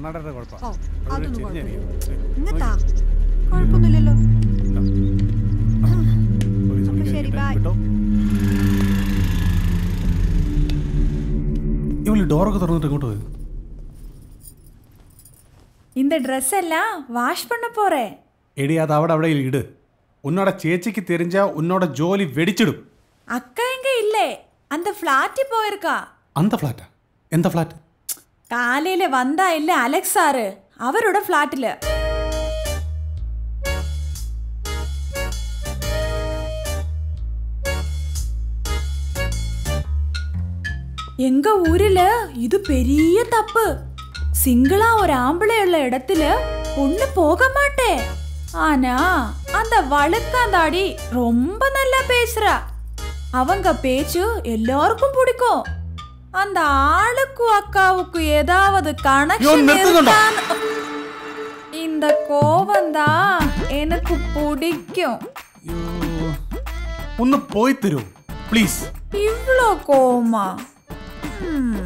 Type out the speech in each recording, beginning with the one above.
കണ്ണടയുടെ കുഴപ്പം ഓ, അവിടെ അതൊന്നും ചെരിഞ്ഞായിരിക്കും. ഇങ്ങത്താ കുഴപ്പമൊന്നുമില്ലല്ലോ പോലീസ് അപ്പൊ വിളിക്കാൻ ശരി, കേട്ടോ. bye. കേട്ടോ ഇവള് ഡോറൊക്കെ തുറന്നിട്ട് ഇങ്ങോട്ട് പോയി இந்த ட்ரெஸ் எல்லாம் வாஷ் பண்ண போறேன் എടി അത് അവിടെ അവിടെ ഇട് ഉന്നോட ചേച്ചിക്ക് തെരിഞ്ഞ ഉന്നോட ജോലി വെടിച്ചിടും அக்கா எங்க இல்லை அந்த ஃப்ளாட்டி போயிருக்கா അന്ത ഫ്ലാറ്റാ എന്താ ഫ്ലാറ്റ് காலையில வந்தா இல்ல அலெக்ஸ் சாரு அவரோட ஃப்ளாட்டில் எங்க ஊர்ல இது பெரிய தப்பு சிங்கிளா ஒரு ஆம்பளை உள்ள இடத்துல பொண்ணு போக மாட்டேன் ஆனா அந்த வழுக்காந்தாடி ரொம்ப நல்லா பேசுறா அவங்க பேச்சு எல்லாருக்கும் பிடிக்கும் அந்த ஆளுக்கும் அக்காவுக்கும் ஏதாவது ஐயோ, கனெக்ஷன் நிறுத்துங்கடா. இந்த கோவம் தான் எனக்கு பிடிக்கும் ഒന്ന് പോയി തരൂ പ്ലീസ് இவ்வளோ கோவமா ம்.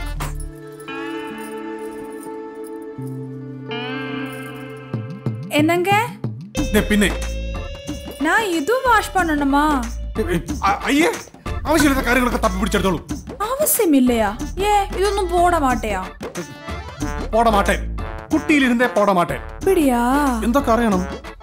என்னங்க പിന്നെ நான் இது வாஷ் பண்ணணுமா അ- അയ്യേ ആവശ്യമില്ലാത്ത കാര്യങ്ങളൊക്കെ തപ്പി പിടിച്ചെടുത്തോളൂ அவசியம் இல்லையா ஏ இதொന്നും போட மாட்டேயா പോട മാട്ടെ കുട്ടിയിലിരുന്നേ പോട മാട്ടെ அப்படியா എന്തൊക്കെ അറിയണം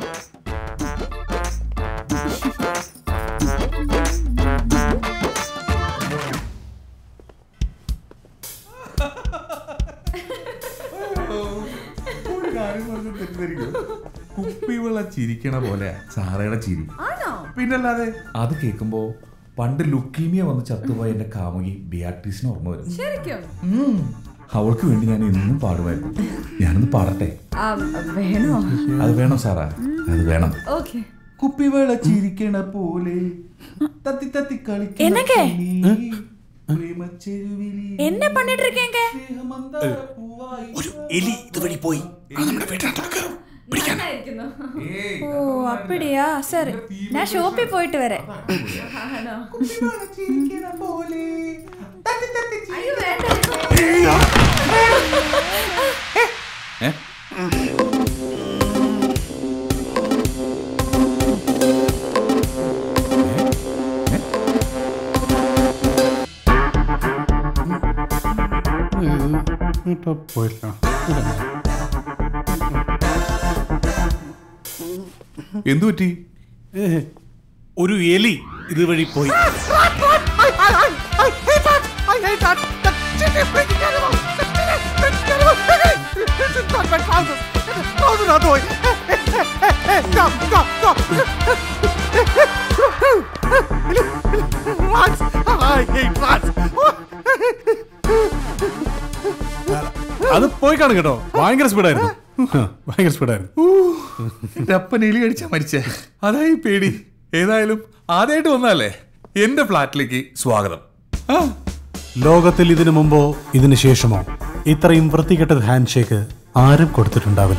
ഒരു കാര്യം പറഞ്ഞ് തെറ്റിദ്ധരിക്കും. കുപ്പിവെള്ള ചിരിക്കണ പോലെ സാറയുടെ ചിരി പിന്നല്ലാതെ അത് കേൾക്കുമ്പോ പണ്ട് ലുക്കീമിയ വന്ന് ചത്തുപോയ എന്റെ കാമുകി ബിയാട്രീസിന് ഓർമ്മ വരും ഉം. അവൾക്ക് വേണ്ടി ഞാൻ എന്നും പാടുമായിരുന്നു ഞാനൊന്ന് പാടട്ടെ വേണോ അത് വേണം സാറാ അത് വേണം ഓക്കെ കുപ്പിവെള്ള ചിരിക്കണ പോലെ തത്തി തത്തി കളിക്കണ എന്നൊക്കെ? കിളി, പ്രേമച്ചെരുവിലി என்ன பண்ணிட்டு இருக்கீங்க സ്നേഹമന്ദാര പൂവായി ഒരു എലി ഇതുവഴി പോയി അത് നമ്മുടെ വീട്ടിനകത്തോട്ട് കയറും പിടിക്കാൻ ഏയ്, ஓ அப்படியா சரி நான் ஷோப்பில் போயிட்டு வரேன் കുപ്പിവെള്ള ചിരിക്കണ പോലെ തത്തി തത്തി ചിരി- ഏ? പോയില്ല എന്തു പറ്റി ഒരു എലി ഇതുവഴി പോയി അത് പോയി കാണും കേട്ടോ ഭയങ്കര സ്പീഡായിരുന്നു ഭയങ്കര സ്പീഡായിരുന്നു എന്റെ അപ്പൻ എലി കടിച്ചാ മരിച്ചേ അതായി പേടി ഏതായാലും ആദ്യമായിട്ട് വന്നല്ലേ എന്റെ ഫ്ലാറ്റിലേക്ക് സ്വാഗതം ആ ലോകത്തിൽ ഇതിനു മുമ്പോ ഇതിനു ശേഷമോ ഇത്രയും വൃത്തികെട്ട ഹാൻഡ് ഷേക്ക് ആരും കൊടുത്തിട്ടുണ്ടാവില്ല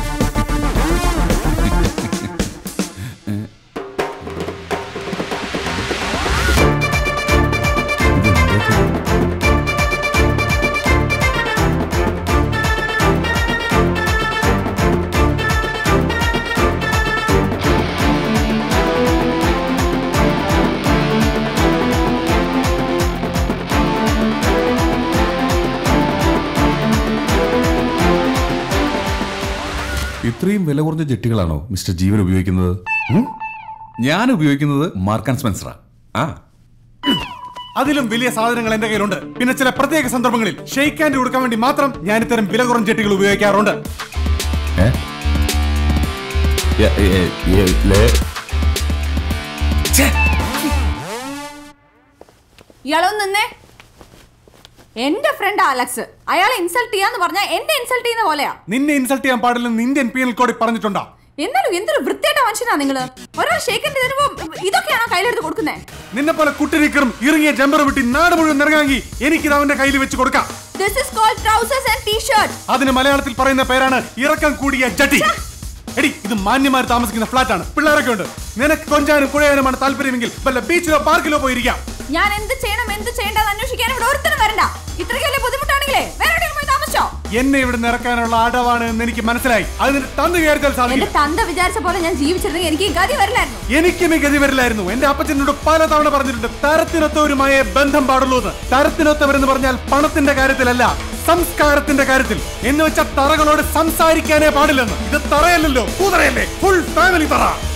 ഇത്രയും വില കുറഞ്ഞ ജെട്ടികളാണോ മിസ്റ്റർ ജീവൻ ഉപയോഗിക്കുന്നത് ഉം? ഞാൻ ഉപയോഗിക്കുന്നത് മാർക്കാൻ സ്പെൻസറാ ആ അതിലും വലിയ സാധനങ്ങൾ എന്റെ കയ്യിലുണ്ട് പിന്നെ ചില പ്രത്യേക സന്ദർഭങ്ങളിൽ ഷെയ്ക്ക് ഹാൻഡ് കൊടുക്കാൻ വേണ്ടി മാത്രം ഞാൻ ഇത്തരം വില കുറഞ്ഞ ചെട്ടികൾ ഉപയോഗിക്കാറുണ്ട് ഏ? എ- എ- എ- ലേ- ഛേ! ഇയാളൊന്ന് നിന്നേ എന്റെ ഫ്രണ്ട് അലക്സ് അയാളെ ഇൻസൾട്ട് ചെയ്യാന്ന് പറഞ്ഞാൽ എന്നെ ഇൻസൾട്ട് ചെയ്യുന്ന പോലെയാ നിന്നെ ഇൻസൾട്ട് ചെയ്യാൻ പാടില്ലെന്ന് ഇന്ത്യൻ പീനൽ കോഡിൽ പറഞ്ഞിട്ടുണ്ടോ എന്നാലും എന്തൊരു വൃത്തിയായിട്ട മനുഷ്യനാ നിങ്ങള് ഒരാൾ ഷേക്കിന്റെ തരുമ്പോ ഇതൊക്കെയാണോ കയ്യിലെടുത്ത് കൊടുക്കുന്നേ നിന്നെ പോലെ കുട്ടിനിക്കറും ഇറങ്ങിയ ജമ്പർ വിട്ടി നാട് മുഴുവൻ നിറങ്ങാങ്കി എനിക്കിത് അവന്റെ കയ്യിൽ വെച്ച് കൊടുക്കാം this is called trousers and T shirt അതിന് മലയാളത്തിൽ പറയുന്ന പേരാണ് ഇറക്കം കൂടിയ ജട്ടി എടി ഇത് മാന്യമാർ താമസിക്കുന്ന ഫ്ലാറ്റ് ആണ് പിള്ളേരൊക്കെ ഉണ്ട് നിനക്ക് കൊഞ്ചാനും കുഴയാനുമാണ് താല്പര്യമെങ്കിൽ വല്ല ബീച്ചിലോ പാർക്കിലോ പോയിരിക്കാം ഞാൻ എന്ത് ചെയ്യണം എന്ത് ചെയ്യേണ്ടെന്ന് അന്വേഷിക്കാൻ ഇവിടെ ഒരുത്തരും വരണ്ട ഇത്രയ്ക്ക് വലിയ ബുദ്ധിമുട്ടാണെങ്കിലേ വേറെ എവിടെയെങ്കിലും പോയി താമസിച്ചോ എന്നെ ഇവിടെ ഇറക്കാനുള്ള അടവാണ് എന്ന് എനിക്ക് മനസ്സിലായി അത് നിന്റെ തന്നു കയറിച്ചാൽ എന്റെ സാധിക്കില്ല തന്ത വിചാരിച്ച പോലെ ഞാൻ ജീവിച്ചിരുന്നെങ്കിൽ എനിക്ക് ഈ ഗതി വരില്ലായിരുന്നു എനിക്കും ഈ ഗതി വരില്ലായിരുന്നു എന്റെ അപ്പച്ചനോട് പലതവണ പറഞ്ഞിട്ടുണ്ട് തരത്തിനൊത്തവരുമായ ബന്ധം പാടുള്ളൂ എന്ന് തരത്തിനൊത്തവരെന്ന് പറഞ്ഞാൽ പണത്തിന്റെ കാര്യത്തിലല്ല സംസ്കാരത്തിന്റെ കാര്യത്തിൽ എന്ന് വെച്ച തറകളോട് സംസാരിക്കാനേ പാടില്ലെന്ന് ഇത് തറയല്ലല്ലോ കൂതറയല്ലേ ഫുൾ ഫാമിലി തറ